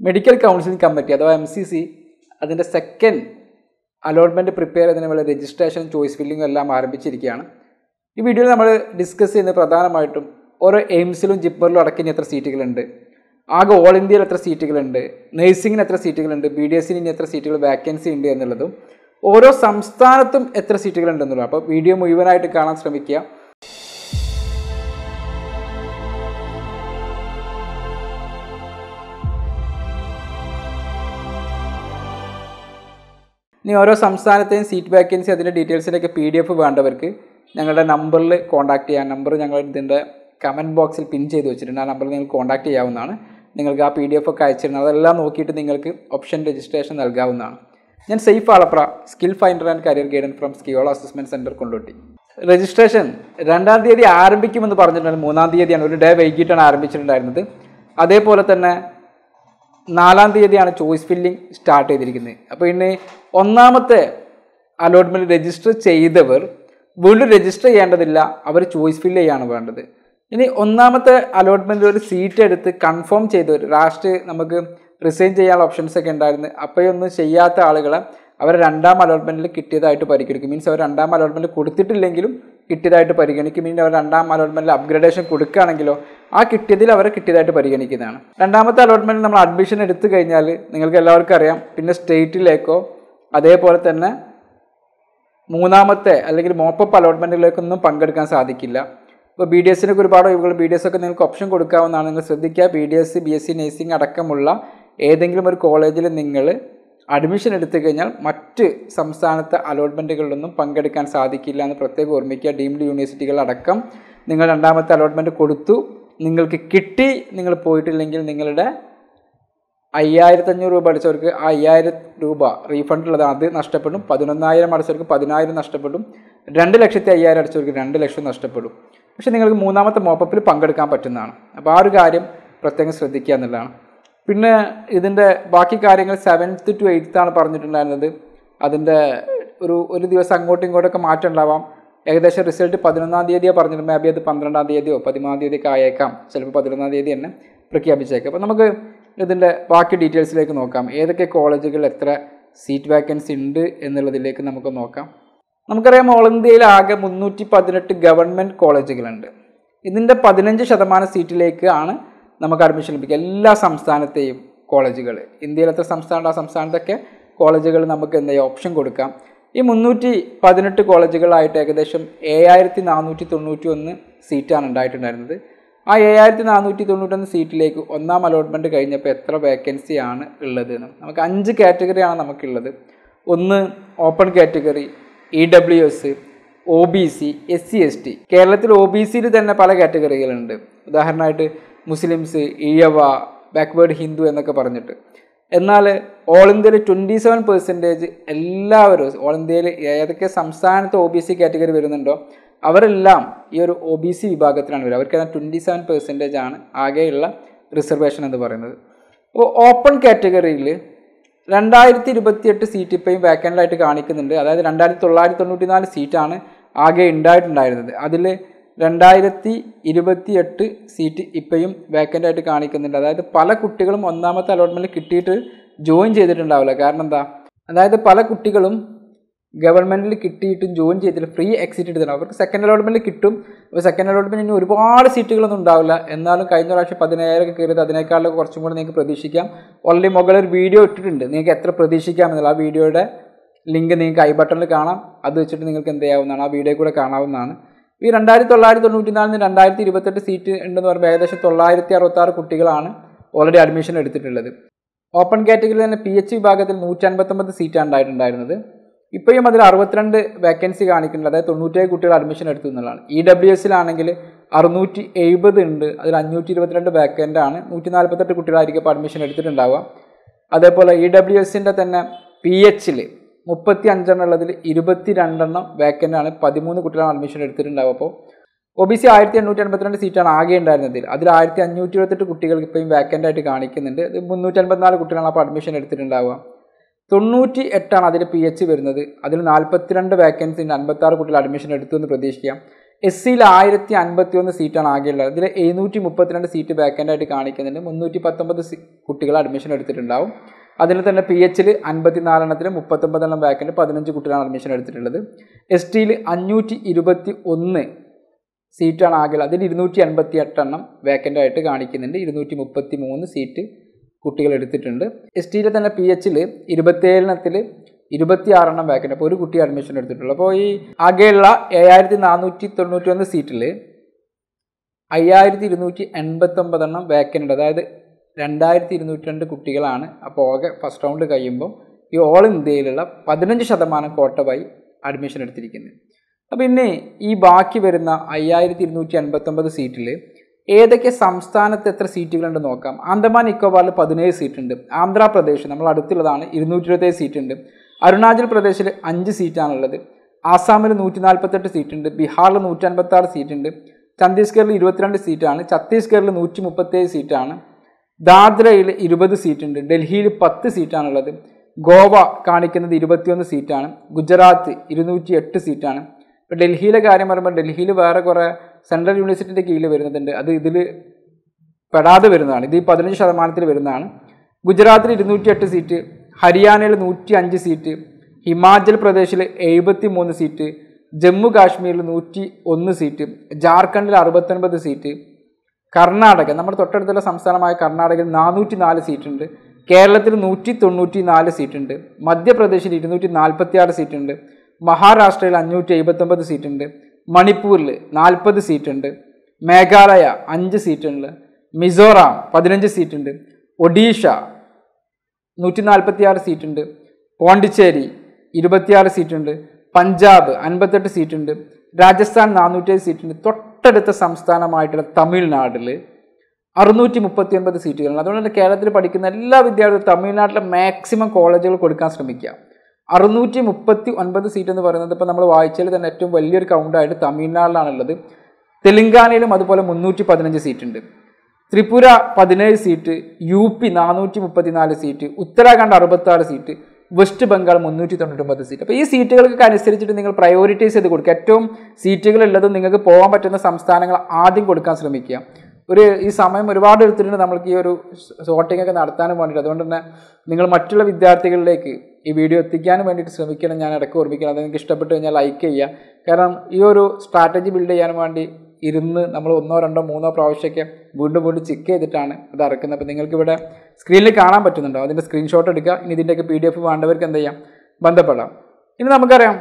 medical counselling committee അഥവാ M C C അതിൻ്റെ second allotment prepare ചെയ്യുന്നതിനുള്ള രജിസ്ട്രേഷൻ ചോയ്സ് ഫില്ലിങ്ങും എല്ലാം ആരംഭിച്ചിരിക്കുകയാണ് ഈ വീഡിയോയിൽ നമ്മൾ ഡിസ്കസ് ചെയ്യുന്നത് പ്രധാനമായിട്ടും ഓരോ എയിംസിലും ജിപ്പറിലും അടക്കം ഇനി എത്ര സീറ്റുകളുണ്ട് ആകെ ഓൾ ഇന്ത്യയിൽ എത്ര സീറ്റുകളുണ്ട് നഴ്സിംഗിന് എത്ര സീറ്റുകളുണ്ട് ബി ഡി എസിന് ഇനി എത്ര സീറ്റുകൾ വാക്കൻസി ഉണ്ട് എന്നുള്ളതും ഓരോ സംസ്ഥാനത്തും എത്ര സീറ്റുകളുണ്ട് എന്നുള്ളത് അപ്പോൾ വീഡിയോ മുഴുവനായിട്ട് കാണാൻ ശ്രമിക്കുക ഇനി ഓരോ സംസ്ഥാനത്തെയും സീറ്റ് വാക്കൻസി അതിൻ്റെ ഡീറ്റെയിൽസിൻ്റെയൊക്കെ പി ഡി എഫ് വേണ്ടവർക്ക് ഞങ്ങളുടെ നമ്പറിൽ കോൺടാക്ട് ചെയ്യാൻ നമ്പർ ഞങ്ങൾ ഇതിൻ്റെ കമൻറ്റ് ബോക്സിൽ പിൻ ചെയ്ത് വെച്ചിട്ടുണ്ട് ആ നമ്പറിൽ നിങ്ങൾ കോൺടാക്ട് ചെയ്യാവുന്നതാണ് നിങ്ങൾക്ക് ആ പി ഡി എഫ് ഒക്കെ അയച്ചിരുന്നത് അതെല്ലാം നോക്കിയിട്ട് നിങ്ങൾക്ക് ഓപ്ഷൻ രജിസ്ട്രേഷൻ നൽകാവുന്നതാണ് ഞാൻ സേഫ് ആളപ്ര skill finder and career guidance from സ്കിയോള അസസ്മെൻറ്റ് സെൻറ്റർ കൊണ്ടോട്ടി രജിസ്ട്രേഷൻ രണ്ടാം തീയതി ആരംഭിക്കുമെന്ന് പറഞ്ഞിട്ടുണ്ടായിരുന്നു മൂന്നാം തീയതിയാണ് ഒരു ഡേ വൈകിട്ടാണ് ആരംഭിച്ചിട്ടുണ്ടായിരുന്നത് അതേപോലെ തന്നെ നാലാം തീയതിയാണ് ചോയ്സ് ഫില്ലിംഗ് സ്റ്റാർട്ട് ചെയ്തിരിക്കുന്നത് അപ്പോൾ ഇനി ഒന്നാമത്തെ അലോട്ട്മെൻറ്റ് രജിസ്റ്റർ ചെയ്തവർ വീണ്ടും രജിസ്റ്റർ ചെയ്യേണ്ടതില്ല അവർ ചോയ്സ് ഫില്ല് ചെയ്യാണ് വേണ്ടത് ഇനി ഒന്നാമത്തെ അലോട്ട്മെൻറ്റിൽ ഒരു സീറ്റ് എടുത്ത് കൺഫേം ചെയ്തവർ ലാസ്റ്റ് നമുക്ക് റിസൈൻ ചെയ്യാനുള്ള ഓപ്ഷൻസ് ഒക്കെ ഉണ്ടായിരുന്നു അപ്പോഴൊന്നും ചെയ്യാത്ത ആളുകളെ അവർ രണ്ടാം അലോട്ട്മെൻറ്റിൽ കിട്ടിയതായിട്ട് പരിഗണിക്കും മീൻസ് അവർ രണ്ടാം അലോട്ട്മെൻറ്റ് കൊടുത്തിട്ടില്ലെങ്കിലും കിട്ടിയതായിട്ട് പരിഗണിക്കും മീൻസ് അവർ രണ്ടാം അലോട്ട്മെൻറ്റിൽ അപ്ഗ്രഡേഷൻ കൊടുക്കുകയാണെങ്കിലോ ആ കിട്ടിയതിൽ അവരെ കിട്ടിയതായിട്ട് പരിഗണിക്കുന്നതാണ് രണ്ടാമത്തെ അലോട്ട്മെൻറ്റ് നമ്മൾ അഡ്മിഷൻ എടുത്തു കഴിഞ്ഞാൽ നിങ്ങൾക്ക് എല്ലാവർക്കും അറിയാം പിന്നെ സ്റ്റേറ്റിലേക്കോ അതേപോലെ തന്നെ മൂന്നാമത്തെ അല്ലെങ്കിൽ മോപ്പപ്പ് അലോട്ട്മെൻറ്റുകളിലേക്കൊന്നും പങ്കെടുക്കാൻ സാധിക്കില്ല ഇപ്പോൾ ബി ഡി എസിനൊക്കെ ഒരുപാട് ഒഴിവുകൾ ബി ഡി എസ് ഒക്കെ നിങ്ങൾക്ക് ഓപ്ഷൻ കൊടുക്കാവുന്നതാണ് നിങ്ങൾ ശ്രദ്ധിക്കുക B D S B S C nursing അടക്കമുള്ള ഏതെങ്കിലും ഒരു കോളേജിൽ നിങ്ങൾ അഡ്മിഷൻ എടുത്തു കഴിഞ്ഞാൽ മറ്റ് സംസ്ഥാനത്തെ അലോട്ട്മെൻറ്റുകളിലൊന്നും പങ്കെടുക്കാൻ സാധിക്കില്ല എന്ന് പ്രത്യേകം ഓർമ്മിക്കുക ഡീംഡ് യൂണിവേഴ്സിറ്റികൾ അടക്കം നിങ്ങൾ രണ്ടാമത്തെ അലോട്ട്മെൻറ്റ് കൊടുത്തു നിങ്ങൾക്ക് കിട്ടി നിങ്ങൾ പോയിട്ടില്ലെങ്കിൽ നിങ്ങളുടെ അയ്യായിരത്തഞ്ഞൂറ് രൂപ അടിച്ചവർക്ക് ആ അയ്യായിരം രൂപ റീഫണ്ട് ഉള്ളത് അത് നഷ്ടപ്പെടും പതിനൊന്നായിരം അടിച്ചവർക്ക് പതിനായിരം നഷ്ടപ്പെടും രണ്ട് ലക്ഷത്തി അയ്യായിരം അടിച്ചവർക്ക് രണ്ട് ലക്ഷം നഷ്ടപ്പെടും പക്ഷേ നിങ്ങൾക്ക് മൂന്നാമത്തെ മോപ്പപ്പിൽ പങ്കെടുക്കാൻ പറ്റുന്നതാണ് അപ്പോൾ ആ ഒരു കാര്യം പ്രത്യേകം ശ്രദ്ധിക്കുക എന്നുള്ളതാണ് പിന്നെ ഇതിൻ്റെ ബാക്കി കാര്യങ്ങൾ സെവൻത്ത് ടു എയ്ത്ത് ആണ് പറഞ്ഞിട്ടുണ്ടായിരുന്നത് അതിൻ്റെ ഒരു ഒരു ദിവസം അങ്ങോട്ടും ഇങ്ങോട്ടൊക്കെ മാറ്റം ഉണ്ടാവാം ഏകദേശം റിസൾട്ട് പതിനൊന്നാം തീയതിയോ പറഞ്ഞിട്ട് മേ ബി അത് പന്ത്രണ്ടാം തീയതിയോ പതിമൂന്നാം തീയതിയൊക്കെ ആയേക്കാം ചിലപ്പോൾ പതിനൊന്നാം തീയതി തന്നെ പ്രഖ്യാപിച്ചേക്കാം അപ്പോൾ നമുക്ക് ഇതിൻ്റെ ബാക്കി ഡീറ്റെയിൽസിലേക്ക് നോക്കാം ഏതൊക്കെ കോളേജുകളിൽ എത്ര സീറ്റ് വാക്കൻസി ഉണ്ട് എന്നുള്ളതിലേക്ക് നമുക്ക് നോക്കാം നമുക്കറിയാം ഓൾ ഇന്ത്യയിൽ ആകെ മുന്നൂറ്റി പതിനെട്ട് ഗവൺമെൻറ് കോളേജുകളുണ്ട് ഇതിൻ്റെ പതിനഞ്ച് ശതമാനം സീറ്റിലേക്ക് ആണ് നമുക്ക് അഡ്മിഷൻ ലഭിക്കുക എല്ലാ സംസ്ഥാനത്തെയും കോളേജുകൾ ഇന്ത്യയിൽ എത്ര സംസ്ഥാനം ആ സംസ്ഥാനത്തൊക്കെ കോളേജുകൾ നമുക്ക് എന്താ ഓപ്ഷൻ കൊടുക്കാം ഈ മുന്നൂറ്റി പതിനെട്ട് കോളേജുകളായിട്ട് ഏകദേശം ഏഴായിരത്തി നാനൂറ്റി തൊണ്ണൂറ്റി ഒന്ന് സീറ്റാണ് ഉണ്ടായിട്ടുണ്ടായിരുന്നത് ആ ഏഴായിരത്തി നാനൂറ്റി തൊണ്ണൂറ്റൊന്ന് സീറ്റിലേക്ക് ഒന്നാം അലോട്ട്മെൻറ്റ് കഴിഞ്ഞപ്പോൾ എത്ര വേക്കൻസി ആണ് ഉള്ളത് എന്ന് നമുക്ക് അഞ്ച് കാറ്റഗറിയാണ് നമുക്കുള്ളത് ഒന്ന് open category E W S O B C S C S T കേരളത്തിൽ ഒ ബി സിയിൽ തന്നെ പല കാറ്റഗറികളുണ്ട് ഉദാഹരണമായിട്ട് മുസ്ലിംസ് ഈഴവ ബാക്ക്വേർഡ് ഹിന്ദു എന്നൊക്കെ പറഞ്ഞിട്ട് എന്നാൽ ഓൾ ഇന്ത്യയിൽ ട്വൻറ്റി സെവൻ പെർസെൻറ്റേജ് എല്ലാവരും ഓൾ ഇന്ത്യയിൽ ഏതൊക്കെ സംസ്ഥാനത്ത് ഒ ബി സി കാറ്റഗറി വരുന്നുണ്ടോ അവരെല്ലാം ഈ ഒരു ഒ ബി സി വിഭാഗത്തിലാണ് വരിക അവർക്ക് ട്വൻറ്റി സെവൻ പെർസെൻറ്റേജ് ആണ് ആകെയുള്ള റിസർവേഷൻ എന്ന് പറയുന്നത് അപ്പോൾ ഓപ്പൺ കാറ്റഗറിയിൽ രണ്ടായിരത്തി ഇരുപത്തിയെട്ട് സീറ്റ് ഇപ്പോഴും വേക്കൻ്റായിട്ട് കാണിക്കുന്നുണ്ട് അതായത് രണ്ടായിരത്തി തൊള്ളായിരത്തി തൊണ്ണൂറ്റി നാല് സീറ്റാണ് ആകെ ഉണ്ടായിട്ടുണ്ടായിരുന്നത് അതിൽ രണ്ടായിരത്തി ഇരുപത്തി എട്ട് സീറ്റ് ഇപ്പോഴും വേക്കൻ്റായിട്ട് കാണിക്കുന്നുണ്ട് അതായത് പല കുട്ടികളും ഒന്നാമത്തെ അലോട്ട്മെൻറ്റ് കിട്ടിയിട്ട് ജോയിൻ ചെയ്തിട്ടുണ്ടാവില്ല കാരണം എന്താ അതായത് പല കുട്ടികളും ഗവൺമെൻറ്റിൽ കിട്ടിയിട്ടും ജോയിൻ ചെയ്തിട്ട് ഫ്രീ എക്സിറ്റ് എടുത്തിട്ടുണ്ട് അവർക്ക് സെക്കൻഡ് അലോട്ട്മെൻറ്റ് കിട്ടും അപ്പോൾ സെക്കൻഡ് അലോട്ട്മെൻറ്റ് ഇനി ഒരുപാട് സീറ്റുകളൊന്നും ഉണ്ടാവില്ല എന്നാലും കഴിഞ്ഞ പ്രാവശ്യം പതിനായിരം ഒക്കെ കയറിയത് അതിനേക്കാളൊക്കെ കുറച്ചും കൂടെ നിങ്ങൾക്ക് പ്രതീക്ഷിക്കാം ഓൾറെഡി മുകളിൽ ഒരു വീഡിയോ ഇട്ടിട്ടുണ്ട് നിങ്ങൾക്ക് എത്ര പ്രതീക്ഷിക്കാം എന്നുള്ള ആ വീഡിയോയുടെ ലിങ്ക് നിങ്ങൾക്ക് ഐ ബട്ടണിൽ കാണാം അത് വെച്ചിട്ട് നിങ്ങൾക്ക് എന്ത് ചെയ്യാവുന്നതാണ് ആ വീഡിയോ കൂടെ കാണാവുന്നതാണ് ഈ രണ്ടായിരത്തി തൊള്ളായിരത്തി തൊണ്ണൂറ്റി നാലിന് രണ്ടായിരത്തി ഇരുപത്തെട്ട് സീറ്റ് ഉണ്ടെന്ന് പറയുമ്പോൾ ഏകദേശം തൊള്ളായിരത്തി അറുപത്താറ് കുട്ടികളാണ് ഓൾറെഡി അഡ്മിഷൻ എടുത്തിട്ടുള്ളത് ഓപ്പൺ കാറ്റഗറിയിൽ തന്നെ പി എച്ച് വിഭാഗത്തിൽ നൂറ്റി അൻപത്തൊമ്പത് സീറ്റാണ് ഉണ്ടായിട്ടുണ്ടായിരുന്നത് ഇപ്പോഴും അതിൽ അറുപത്തിരണ്ട് വേക്കൻസി കാണിക്കുന്നുണ്ട് അതായത് തൊണ്ണൂറ്റേഴ് കുട്ടികൾ അഡ്മിഷൻ എടുത്തു എന്നുള്ളതാണ് ഇ ഡബ്ല്യു എസിലാണെങ്കിൽ അറുന്നൂറ്റി എഴുപത് ഉണ്ട് അതിൽ അഞ്ഞൂറ്റി ഇരുപത്തിരണ്ട് വേക്കൻ്റ് ആണ് നൂറ്റി നാൽപ്പത്തെട്ട് കുട്ടികളായിരിക്കും ഇപ്പോൾ അഡ്മിഷൻ എടുത്തിട്ടുണ്ടാവുക അതേപോലെ ഇ ഡബ്ല്യു എസിൻ്റെ തന്നെ പി എച്ചിൽ മുപ്പത്തി അഞ്ചെണ്ണം ഉള്ളതിൽ ഇരുപത്തി രണ്ടെണ്ണം വേക്കൻ്റ് ആണ് പതിമൂന്ന് കുട്ടികളാണ് അഡ്മിഷൻ എടുത്തിട്ടുണ്ടാവുക അപ്പോൾ ഒ ബി സി ആയിരത്തി എണ്ണൂറ്റി എൺപത്തിരണ്ട് സീറ്റാണ് ആകെ ഉണ്ടായിരുന്നതിൽ അതിൽ ആയിരത്തി അഞ്ഞൂറ്റി ഇരുപത്തെട്ട് കുട്ടികൾക്ക് ഇപ്പോഴും വേക്കൻ്റ് ആയിട്ട് കാണിക്കുന്നുണ്ട് ഇത് മുന്നൂറ്റി അൻപത്തിനാല് കുട്ടികളാണ് അപ്പോൾ അഡ്മിഷൻ എടുത്തിട്ടുണ്ടാവുക തൊണ്ണൂറ്റി എട്ടാണ് അതിൽ പി എച്ച് വരുന്നത് അതിൽ നാൽപ്പത്തിരണ്ട് വേക്കൻസി ഉണ്ട് അൻപത്താറ് കുട്ടികൾ അഡ്മിഷൻ എടുത്തു എന്ന് പ്രതീക്ഷിക്കാം എസ് സിയിൽ ആയിരത്തി അൻപത്തി ഒന്ന് സീറ്റാണ് ആകെയുള്ളത് ഇതിൽ എഴുന്നൂറ്റി മുപ്പത്തിരണ്ട് സീറ്റ് വേക്കൻ്റായിട്ട് കാണിക്കുന്നുണ്ട് മുന്നൂറ്റി പത്തൊമ്പത് കുട്ടികൾ അഡ്മിഷൻ എടുത്തിട്ടുണ്ടാവും അതിൽ തന്നെ പി എച്ചിൽ അൻപത്തിനാലെണ്ണത്തിൽ മുപ്പത്തൊമ്പതെണ്ണം വേക്കൻ്റ് പതിനഞ്ച് കുട്ടികളാണ് അഡ്മിഷൻ എടുത്തിട്ടുള്ളത് എസ് ടിയിൽ അഞ്ഞൂറ്റി ഇരുപത്തി ഒന്ന് സീറ്റാണ് ആകെയുള്ളത് അതിൽ ഇരുന്നൂറ്റി അൻപത്തി എട്ടെണ്ണം വേക്കൻ്റ് ആയിട്ട് കാണിക്കുന്നുണ്ട് ഇരുന്നൂറ്റി മുപ്പത്തി മൂന്ന് സീറ്റ് കുട്ടികൾ എടുത്തിട്ടുണ്ട് എസ് ടിയിൽ തന്നെ പി എച്ചിൽ ഇരുപത്തേഴെണ്ണത്തിൽ ഇരുപത്തി ആറെണ്ണം വേക്കൻ്റ് അപ്പോൾ ഒരു കുട്ടി അഡ്മിഷൻ എടുത്തിട്ടുള്ളൂ അപ്പോൾ ഈ ആകെയുള്ള ഏഴായിരത്തി നാനൂറ്റി തൊണ്ണൂറ്റി ഒന്ന് സീറ്റിൽ അയ്യായിരത്തി ഇരുന്നൂറ്റി എൺപത്തൊമ്പതെണ്ണം വേക്കൻ്റ് ഉണ്ട് അതായത് രണ്ടായിരത്തി ഇരുന്നൂറ്റി രണ്ട് കുട്ടികളാണ് അപ്പോൾ ഓകെ ഫസ്റ്റ് റൗണ്ട് കഴിയുമ്പോൾ ഈ ഓൾ ഇന്ത്യയിലുള്ള പതിനഞ്ച് ശതമാനം കോട്ടവായി അഡ്മിഷൻ എടുത്തിരിക്കുന്നത് അപ്പോൾ പിന്നെ ഈ ബാക്കി വരുന്ന അയ്യായിരത്തി ഇരുന്നൂറ്റി എൺപത്തൊമ്പത് സീറ്റിൽ ഏതൊക്കെ സംസ്ഥാനത്ത് എത്ര സീറ്റുകളുണ്ട് നോക്കാം ആൻഡമാൻ നിക്കോബാറിൽ പതിനേഴ് സീറ്റുണ്ട് ആന്ധ്രാപ്രദേശ് നമ്മൾ അടുത്തുള്ളതാണ് ഇരുന്നൂറ്റി ഇരുപത്തേഴ് സീറ്റുണ്ട് അരുണാചൽ പ്രദേശിൽ അഞ്ച് സീറ്റാണുള്ളത് ആസാമിൽ നൂറ്റി നാൽപ്പത്തെട്ട് സീറ്റുണ്ട് ബീഹാറിൽ നൂറ്റി അൻപത്തി ആറ് സീറ്റുണ്ട് ഛത്തീസ്ഗഡിൽ ഇരുപത്തിരണ്ട് സീറ്റാണ് ഛത്തീസ്ഗഡിൽ നൂറ്റി മുപ്പത്തേഴ് സീറ്റാണ് ദാദ്രയിൽ ഇരുപത് സീറ്റുണ്ട് ഡൽഹിയിൽ പത്ത് സീറ്റാണുള്ളത് ഗോവ കാണിക്കുന്നത് ഇരുപത്തിയൊന്ന് സീറ്റാണ് ഗുജറാത്ത് ഇരുന്നൂറ്റി എട്ട് സീറ്റാണ് ഇപ്പോൾ ഡൽഹിയിലെ കാര്യം പറയുമ്പോൾ ഡൽഹിയിൽ വേറെ കുറേ സെൻട്രൽ യൂണിവേഴ്സിറ്റിൻ്റെ കീഴിൽ വരുന്നുണ്ട് അത് ഇതിൽ പെടാതെ വരുന്നതാണ് ഇത് ഈ പതിനഞ്ച് ശതമാനത്തിൽ വരുന്നതാണ് ഗുജറാത്തിൽ ഇരുന്നൂറ്റി എട്ട് സീറ്റ് ഹരിയാനയിൽ നൂറ്റി അഞ്ച് സീറ്റ് ഹിമാചൽ പ്രദേശിൽ എഴുപത്തി മൂന്ന് സീറ്റ് ജമ്മു കാശ്മീരിൽ നൂറ്റി ഒന്ന് സീറ്റ് ജാർഖണ്ഡിൽ അറുപത്തൊൻപത് സീറ്റ് കർണാടക നമ്മുടെ തൊട്ടടുത്തുള്ള സംസ്ഥാനമായ കർണാടകയിൽ നാനൂറ്റി നാല് സീറ്റുണ്ട് കേരളത്തിൽ നൂറ്റി തൊണ്ണൂറ്റി നാല് സീറ്റുണ്ട് മധ്യപ്രദേശിൽ ഇരുന്നൂറ്റി നാൽപ്പത്തി ആറ് സീറ്റുണ്ട് മഹാരാഷ്ട്രയിൽ അഞ്ഞൂറ്റി എഴുപത്തൊമ്പത് സീറ്റുണ്ട് മണിപ്പൂരിൽ നാൽപ്പത് സീറ്റുണ്ട് മേഘാലയ അഞ്ച് സീറ്റുണ്ട് മിസോറാം പതിനഞ്ച് സീറ്റുണ്ട് ഒഡീഷ നൂറ്റി നാൽപ്പത്തി ആറ് സീറ്റുണ്ട് പോണ്ടിച്ചേരി ഇരുപത്തിയാറ് സീറ്റുണ്ട് പഞ്ചാബ് അൻപത്തെട്ട് സീറ്റുണ്ട് രാജസ്ഥാൻ നാനൂറ്റേഴ് സീറ്റുണ്ട് തൊട്ടടുത്ത സംസ്ഥാനമായിട്ടുള്ള തമിഴ്നാട്ടിൽ അറുന്നൂറ്റി മുപ്പത്തി ഒൻപത് സീറ്റുകളുണ്ട് അതുകൊണ്ട് തന്നെ കേരളത്തിൽ പഠിക്കുന്ന എല്ലാ വിദ്യാർത്ഥികളും തമിഴ്നാട്ടിലെ മാക്സിമം കോളേജുകൾ കൊടുക്കാൻ ശ്രമിക്കുക അറുന്നൂറ്റി മുപ്പത്തി ഒൻപത് സീറ്റ് എന്ന് പറയുന്നത് ഇപ്പോൾ നമ്മൾ വായിച്ചതിൽ തന്നെ ഏറ്റവും വലിയൊരു കൗണ്ടായിട്ട് തമിഴ്നാട്ടിലാണുള്ളത് തെലങ്കാനയിലും അതുപോലെ മുന്നൂറ്റി പതിനഞ്ച് സീറ്റുണ്ട് ത്രിപുര പതിനേഴ് സീറ്റ് യു പി നാനൂറ്റി മുപ്പത്തിനാല് സീറ്റ് ഉത്തരാഖണ്ഡ് അറുപത്താറ് സീറ്റ് വെസ്റ്റ് ബംഗാൾ മുന്നൂറ്റി തൊണ്ണൂറ്റൊമ്പത് സീറ്റ് അപ്പോൾ ഈ സീറ്റുകൾക്ക് അനുസരിച്ചിട്ട് നിങ്ങൾ പ്രയോറിറ്റൈസ് ചെയ്ത് കൊടുക്കുക ഏറ്റവും സീറ്റുകൾ ഉള്ളതും നിങ്ങൾക്ക് പോകാൻ പറ്റുന്ന സംസ്ഥാനങ്ങൾ ആദ്യം കൊടുക്കാൻ ശ്രമിക്കുക ഒരു ഈ സമയം ഒരുപാട് എടുത്തിട്ടുണ്ട് നമ്മൾക്ക് ഈ ഒരു ഷോട്ടിംഗ് ഒക്കെ നടത്താനും വേണ്ടിയിട്ട് അതുകൊണ്ട് തന്നെ നിങ്ങൾ മറ്റുള്ള വിദ്യാർത്ഥികളിലേക്ക് ഈ വീഡിയോ എത്തിക്കാനും വേണ്ടിയിട്ട് ശ്രമിക്കണം ഞാൻ ഇടയ്ക്ക് ഓർമ്മിക്കണം അത് നിങ്ങൾക്ക് ഇഷ്ടപ്പെട്ട് കഴിഞ്ഞാൽ ലൈക്ക് ചെയ്യുക കാരണം ഈ ഒരു സ്ട്രാറ്റജി ബിൽഡ് ചെയ്യാൻ വേണ്ടി ഇരുന്ന് നമ്മൾ ഒന്നോ രണ്ടോ മൂന്നോ പ്രാവശ്യമൊക്കെ വീണ്ടും വീണ്ടും ചെക്ക് ചെയ്തിട്ടാണ് അത് ഇറക്കുന്നത് അപ്പോൾ നിങ്ങൾക്ക് ഇവിടെ സ്ക്രീനിൽ കാണാൻ പറ്റുന്നുണ്ടോ അതിൻ്റെ സ്ക്രീൻഷോട്ട് എടുക്കുക ഇനി ഇതിൻ്റെയൊക്കെ പി ഡി എഫ് വേണ്ടവർക്ക് എന്ത് ചെയ്യാം ബന്ധപ്പെടാം ഇനി നമുക്കറിയാം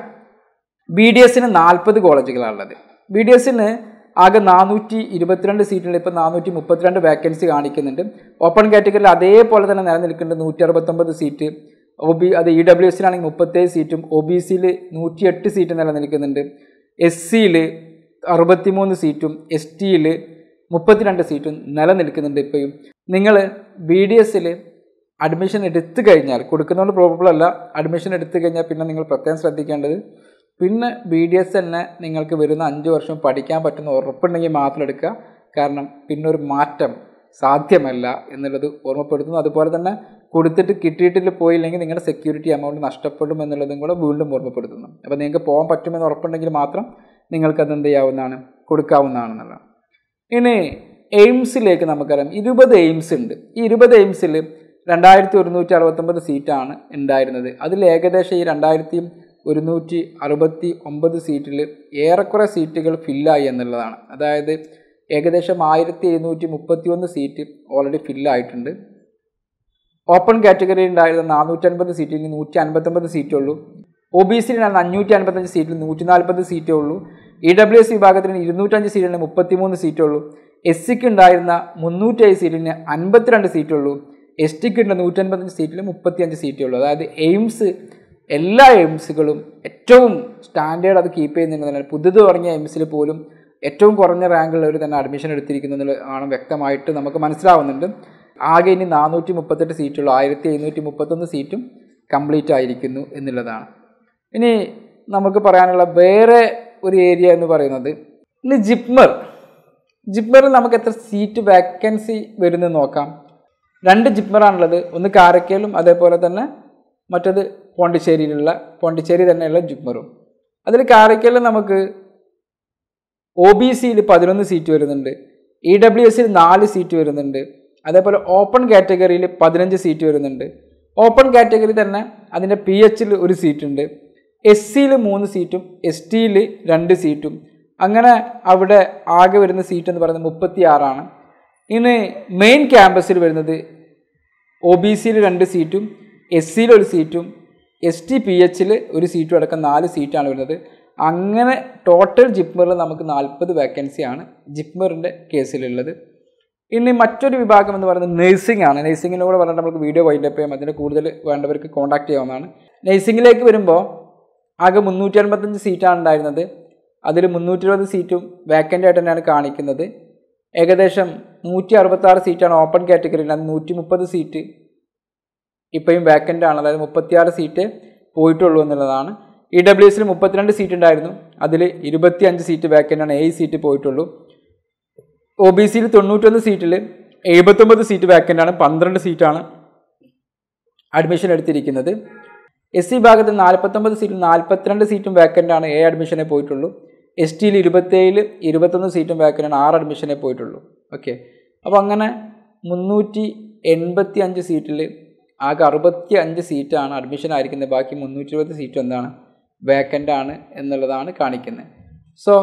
ബി ഡി എസിന് നാൽപ്പത് കോളേജുകളാണുള്ളത് ബി ഡി എസിന് ആകെ നാനൂറ്റി ഇരുപത്തിരണ്ട് സീറ്റുകൾ ഇപ്പോൾ നാനൂറ്റി മുപ്പത്തിരണ്ട് വേക്കൻസി കാണിക്കുന്നുണ്ട് ഓപ്പൺ കാറ്റഗറിയിൽ അതേപോലെ തന്നെ നിലനിൽക്കുന്നുണ്ട് നൂറ്റി അറുപത്തൊമ്പത് സീറ്റ് ഒ ബി അത് ഇ ഡബ്ല്യു എസിനാണെങ്കിൽ മുപ്പത്തേഴ് സീറ്റും ഒ ബി സിയിൽ നൂറ്റിയെട്ട് സീറ്റ് നിലനിൽക്കുന്നുണ്ട് എസ് സിയിൽ അറുപത്തിമൂന്ന് സീറ്റും എസ് ടിയിൽ മുപ്പത്തിരണ്ട് സീറ്റും നിലനിൽക്കുന്നുണ്ട് ഇപ്പോഴും നിങ്ങൾ ബി ഡി എസിൽ അഡ്മിഷൻ എടുത്തു കഴിഞ്ഞാൽ കൊടുക്കുന്നതുകൊണ്ട് പ്രോബബിൾ അല്ല അഡ്മിഷൻ എടുത്തു കഴിഞ്ഞാൽ പിന്നെ നിങ്ങൾ പ്രത്യേകം ശ്രദ്ധിക്കേണ്ടത് പിന്നെ ബി ഡി എസ് തന്നെ നിങ്ങൾക്ക് വരുന്ന അഞ്ച് വർഷം പഠിക്കാൻ പറ്റുന്ന ഉറപ്പുണ്ടെങ്കിൽ മാത്രം എടുക്കുക കാരണം പിന്നെ ഒരു മാറ്റം സാധ്യമല്ല എന്നുള്ളത് ഓർമ്മപ്പെടുത്തുന്നു അതുപോലെ തന്നെ കൊടുത്തിട്ട് കിട്ടിയിട്ടില്ല പോയില്ലെങ്കിൽ നിങ്ങളുടെ സെക്യൂരിറ്റി എമൗണ്ട് നഷ്ടപ്പെടും എന്നുള്ളതും കൂടെ വീണ്ടും ഓർമ്മപ്പെടുത്തുന്നു അപ്പോൾ നിങ്ങൾക്ക് പോകാൻ പറ്റുമെന്ന് ഉറപ്പുണ്ടെങ്കിൽ മാത്രം നിങ്ങൾക്കത് എന്ത് ചെയ്യാവുന്നതാണ് കൊടുക്കാവുന്നതാണെന്നുള്ളതാണ് ഇനി എയിംസിലേക്ക് നമുക്കറിയാം ഇരുപത് എയിംസ് ഉണ്ട് ഈ ഇരുപത് എയിംസിൽ രണ്ടായിരത്തി ഒരുന്നൂറ്റി അറുപത്തൊമ്പത് സീറ്റാണ് ഉണ്ടായിരുന്നത് അതിൽ ഏകദേശം ഈ രണ്ടായിരത്തി ഒരുന്നൂറ്റി അറുപത്തി ഒമ്പത് സീറ്റിൽ ഏറെക്കുറെ സീറ്റുകൾ ഫില്ലായി എന്നുള്ളതാണ് അതായത് ഏകദേശം ആയിരത്തി എഴുന്നൂറ്റി മുപ്പത്തി ഒന്ന് സീറ്റ് ഓൾറെഡി ഫില്ലായിട്ടുണ്ട് ഓപ്പൺ കാറ്റഗറി ഉണ്ടായിരുന്ന നാനൂറ്റൻപത് സീറ്റിൽ നൂറ്റി അൻപത്തൊമ്പത് സീറ്റേ ഉള്ളൂ ഒ ബി സിയിലാണ് അഞ്ഞൂറ്റി അൻപത്തഞ്ച് സീറ്റിൽ നൂറ്റി നാൽപ്പത് സീറ്റേ ഉള്ളൂ ഇ ഡബ്ല്യു എസ് വിഭാഗത്തിന് ഇരുന്നൂറ്റഞ്ച് സീറ്റിന് മുപ്പത്തിമൂന്ന് സീറ്റേ ഉള്ളൂ എസ് സിക്ക് ഉണ്ടായിരുന്ന മുന്നൂറ്റേഴ് സീറ്റിന് അൻപത്തിരണ്ട് സീറ്റേ ഉള്ളൂ എസ് ടിക്ക് ഉണ്ട് നൂറ്റൻപത്തഞ്ച് സീറ്റിൽ മുപ്പത്തിയഞ്ച് സീറ്റേ ഉള്ളൂ അതായത് എയിംസ് എല്ലാ എയിംസുകളും ഏറ്റവും സ്റ്റാൻഡേർഡ് അത് കീപ്പ് ചെയ്യുന്നുണ്ടെന്നാണ് പുതുത് തുടങ്ങിയ എയിംസിൽ പോലും ഏറ്റവും കുറഞ്ഞ റാങ്കുള്ളവർ തന്നെ അഡ്മിഷൻ എടുത്തിരിക്കുന്നത് ആണ് വ്യക്തമായിട്ട് നമുക്ക് മനസ്സിലാവുന്നുണ്ട് ആകെ ഇനി നാനൂറ്റി മുപ്പത്തെട്ട് സീറ്റുള്ളൂ ആയിരത്തി എഴുന്നൂറ്റി മുപ്പത്തൊന്ന് സീറ്റും കംപ്ലീറ്റ് ആയിരിക്കുന്നു എന്നുള്ളതാണ് ഇനി നമുക്ക് പറയാനുള്ള വേറെ ഒരു ഏരിയ എന്ന് പറയുന്നത് ഇനി ജിപ്മർ ജിപ്മറിൽ നമുക്ക് എത്ര സീറ്റ് വാക്കൻസി വരുന്നത് നോക്കാം രണ്ട് ജിപ്മറാണുള്ളത് ഒന്ന് കാരക്കയിലും അതേപോലെ തന്നെ മറ്റത് പോണ്ടിച്ചേരിയിലുള്ള പോണ്ടിച്ചേരി തന്നെയുള്ള ജിപ്മറും അതിൽ കാരക്കയിൽ നമുക്ക് ഒ ബി സിയിൽ പതിനൊന്ന് സീറ്റ് വരുന്നുണ്ട് ഇ ഡബ്ല്യു എസിൽ നാല് സീറ്റ് വരുന്നുണ്ട് അതേപോലെ ഓപ്പൺ കാറ്റഗറിയിൽ പതിനഞ്ച് സീറ്റ് വരുന്നുണ്ട് ഓപ്പൺ കാറ്റഗറി തന്നെ അതിൻ്റെ പി എച്ചിൽ ഒരു സീറ്റ് ഉണ്ട് എസ് സിയിൽ മൂന്ന് സീറ്റും എസ് ടിയിൽ രണ്ട് സീറ്റും അങ്ങനെ അവിടെ ആകെ വരുന്ന സീറ്റ് എന്ന് പറയുന്നത് മുപ്പത്തി ആറാണ് ഇനി മെയിൻ ക്യാമ്പസിൽ വരുന്നത് ഒ ബി സിയിൽ രണ്ട് സീറ്റും എസ് സിയിൽ ഒരു സീറ്റും എസ് ടി പി എച്ചിൽ ഒരു സീറ്റും അടക്കം നാല് സീറ്റാണ് വരുന്നത് അങ്ങനെ ടോട്ടൽ ജിപ്മറിൽ നമുക്ക് നാൽപ്പത് വേക്കൻസിയാണ് ജിപ്മറിൻ്റെ കേസിലുള്ളത് ഇനി മറ്റൊരു വിഭാഗം എന്ന് പറയുന്നത് നഴ്സിംഗ് ആണ് നഴ്സിംഗിലും കൂടെ പറഞ്ഞിട്ട് നമുക്ക് വീഡിയോ വൈൻഡപ്പ് ചെയ്യാം അതിന് കൂടുതൽ വേണ്ടവർക്ക് കോൺടാക്ട് ചെയ്യാവുന്നതാണ് നഴ്സിംഗിലേക്ക് വരുമ്പോൾ ആകെ മുന്നൂറ്റി അൻപത്തഞ്ച് സീറ്റാണ് ഉണ്ടായിരുന്നത് അതിൽ മുന്നൂറ്റി ഇരുപത് സീറ്റും വേക്കൻ്റ് ആയിട്ട് തന്നെയാണ് കാണിക്കുന്നത് ഏകദേശം നൂറ്റി അറുപത്താറ് സീറ്റാണ് ഓപ്പൺ കാറ്റഗറിയിൽ അത് നൂറ്റി മുപ്പത് സീറ്റ് ഇപ്പോഴും വേക്കൻ്റ് ആണ് അതായത് മുപ്പത്തിയാറ് സീറ്റ് പോയിട്ടുള്ളൂ എന്നുള്ളതാണ് ഇ ഡബ്ല്യു എസിൽ മുപ്പത്തിരണ്ട് സീറ്റ് ഉണ്ടായിരുന്നു അതിൽ ഇരുപത്തി അഞ്ച് സീറ്റ് വേക്കൻ്റ് ആണ് ഏഴ് സീറ്റ് പോയിട്ടുള്ളൂ ഒ ബി സിയിൽ തൊണ്ണൂറ്റൊന്ന് സീറ്റിൽ എഴുപത്തൊമ്പത് സീറ്റ് വേക്കൻ്റ് ആണ് പന്ത്രണ്ട് സീറ്റാണ് അഡ്മിഷൻ എടുത്തിരിക്കുന്നത് എസ് സി ഭാഗത്ത് നാൽപ്പത്തൊമ്പത് സീറ്റും നാൽപ്പത്തിരണ്ട് സീറ്റും വേക്കൻ്റ് ആണ് ഏ അഡ്മിഷനെ പോയിട്ടുള്ളൂ എസ് ടിയിൽ ഇരുപത്തേഴിൽ ഇരുപത്തൊന്ന് സീറ്റും വേക്കൻ്റ് ആണ് ആറ് അഡ്മിഷനെ പോയിട്ടുള്ളൂ ഓക്കെ അപ്പോൾ അങ്ങനെ മുന്നൂറ്റി എൺപത്തി അഞ്ച് സീറ്റിൽ ആകെ അറുപത്തി അഞ്ച് സീറ്റാണ് അഡ്മിഷൻ ആയിരിക്കുന്നത് ബാക്കി മുന്നൂറ്റി ഇരുപത് സീറ്റ് എന്താണ് വേക്കൻ്റ് ആണ് എന്നുള്ളതാണ് കാണിക്കുന്നത് സോ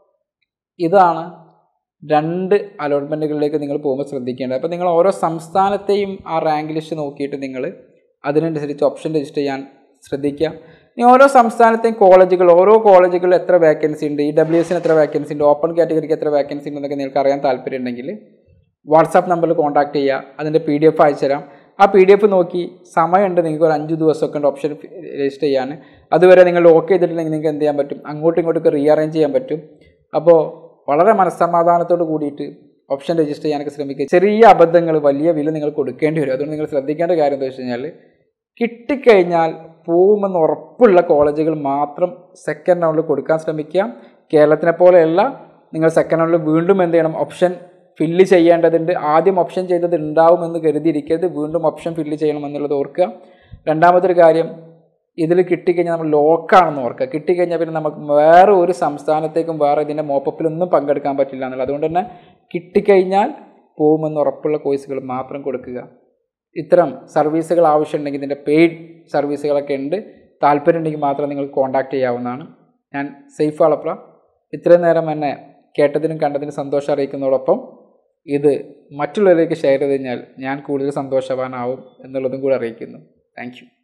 ഇതാണ് രണ്ട് അലോട്ട്മെൻറ്റുകളിലേക്ക് നിങ്ങൾ പോകുമ്പോൾ ശ്രദ്ധിക്കേണ്ടത് അപ്പോൾ നിങ്ങൾ ഓരോ സംസ്ഥാനത്തെയും ആ റാങ്ക് ലിസ്റ്റ് നോക്കിയിട്ട് നിങ്ങൾ അതിനനുസരിച്ച് ഓപ്ഷൻ രജിസ്റ്റർ ചെയ്യാൻ ശ്രദ്ധിക്കുക ഇനി ഓരോ സംസ്ഥാനത്തെയും കോളേജുകൾ ഓരോ കോളേജുകളിൽ എത്ര വേക്കൻസി ഉണ്ട് ഇ ഡബ്ല്യു എസിന് എത്ര വേക്കൻസി ഉണ്ട് ഓപ്പൺ കാറ്റഗറിക്ക് എത്ര വേക്കൻസി ഉണ്ടെന്നൊക്കെ നിങ്ങൾക്ക് അറിയാൻ താല്പര്യം ഉണ്ടെങ്കിൽ വാട്സാപ്പ് നമ്പറിൽ കോൺടാക്ട് ചെയ്യുക അതിൻ്റെ പി ഡി എഫ് അയച്ചു തരാം ആ പി ഡി എഫ് നോക്കി സമയമുണ്ട് നിങ്ങൾക്ക് ഒരു അഞ്ച് ദിവസമൊക്കെ ഉണ്ട് ഓപ്ഷൻ രജിസ്റ്റർ ചെയ്യാൻ അതുവരെ നിങ്ങൾ ഓക്കെ ചെയ്തിട്ടുണ്ടെങ്കിൽ നിങ്ങൾക്ക് എന്ത് ചെയ്യാൻ പറ്റും അങ്ങോട്ടും ഇങ്ങോട്ടൊക്കെ റീഅറേഞ്ച് ചെയ്യാൻ പറ്റും അപ്പോൾ വളരെ മനസ്സമാധാനത്തോട് കൂടിയിട്ട് ഓപ്ഷൻ രജിസ്റ്റർ ചെയ്യാനൊക്കെ ശ്രമിക്കുക ചെറിയ അബദ്ധങ്ങൾ വലിയ വില നിങ്ങൾ കൊടുക്കേണ്ടി വരും അതുകൊണ്ട് നിങ്ങൾ ശ്രദ്ധിക്കേണ്ട കാര്യം എന്താ വെച്ച് കഴിഞ്ഞാൽ കിട്ടിക്കഴിഞ്ഞാൽ പോകുമെന്ന് ഉറപ്പുള്ള കോളേജുകൾ മാത്രം സെക്കൻഡ് റൗണ്ടിൽ കൊടുക്കാൻ ശ്രമിക്കുക കേരളത്തിനെ പോലെയല്ല നിങ്ങൾ സെക്കൻഡ് റൗണ്ടിൽ വീണ്ടും എന്ത് ചെയ്യണം ഓപ്ഷൻ ഫില്ല് ചെയ്യേണ്ടതുണ്ട് ആദ്യം ഓപ്ഷൻ ചെയ്തത് ഉണ്ടാവുമെന്ന് കരുതിയിരിക്കരുത് വീണ്ടും ഓപ്ഷൻ ഫില്ല് ചെയ്യണം എന്നുള്ളത് ഓർക്കുക രണ്ടാമതൊരു കാര്യം ഇതിൽ കിട്ടിക്കഴിഞ്ഞാൽ നമ്മൾ ലോക്കാണെന്ന് ഓർക്കുക കിട്ടിക്കഴിഞ്ഞാൽ പിന്നെ നമുക്ക് വേറെ ഒരു സംസ്ഥാനത്തേക്കും വേറെ ഇതിൻ്റെ മോപ്പപ്പിലൊന്നും പങ്കെടുക്കാൻ പറ്റില്ല എന്നുള്ളത് അതുകൊണ്ട് തന്നെ കിട്ടിക്കഴിഞ്ഞാൽ പോകുമെന്ന് ഉറപ്പുള്ള കോഴ്സുകൾ മാത്രം കൊടുക്കുക ഇത്തരം സർവീസുകൾ ആവശ്യമുണ്ടെങ്കിൽ ഇതിൻ്റെ പെയ്ഡ് സർവീസുകളൊക്കെ ഉണ്ട് താല്പര്യമുണ്ടെങ്കിൽ മാത്രം നിങ്ങൾ കോൺടാക്റ്റ് ചെയ്യാവുന്നതാണ് ഞാൻ സേഫ് അളപ്ര ഇത്രയും നേരം എന്നെ കേട്ടതിനും കണ്ടതിനും സന്തോഷം അറിയിക്കുന്നതോടൊപ്പം ഇത് മറ്റുള്ളവരിലേക്ക് ഷെയർ ചെയ്ത് കഴിഞ്ഞാൽ ഞാൻ കൂടുതൽ സന്തോഷവാനാവും എന്നുള്ളതും കൂടി അറിയിക്കുന്നു താങ്ക്